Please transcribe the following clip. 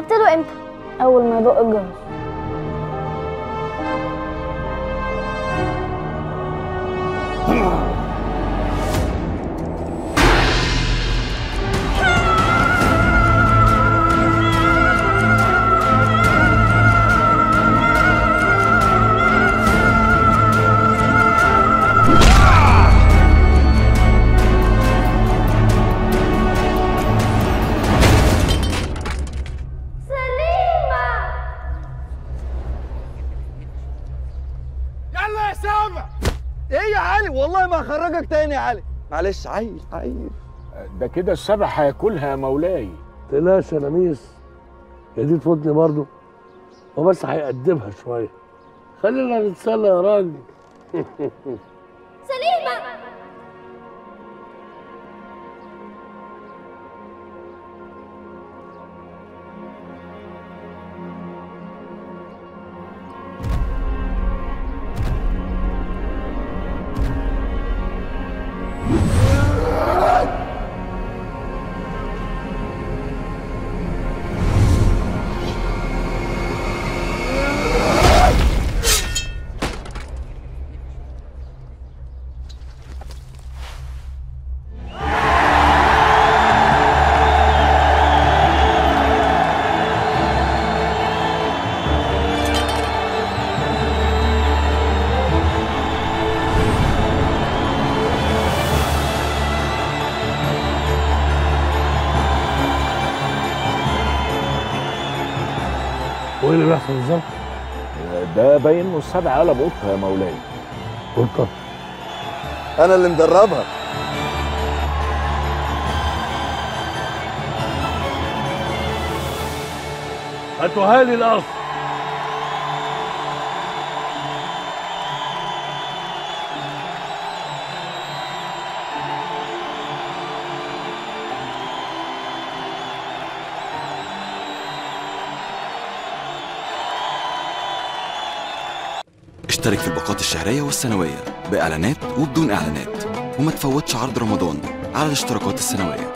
هقتله امتى اول ما يدق الجرس يلا يا سامع ايه يا علي والله ما هخرجك تاني يا علي معلش عيل عيل ده كده السبع هياكلها يا مولاي تقلقش يا نميس يا دي تفوتني برضه هو بس هيقدمها شويه خلينا نتسلى يا راجل سليمة وايه اللي بيحصل بالظبط؟ ده باين انه السبع قلب قطه يا مولاي قطه انا اللي مدربها هاتوها لي القصر اشترك في الباقات الشهرية والسنوية بإعلانات وبدون إعلانات وما تفوتش عرض رمضان على الاشتراكات السنوية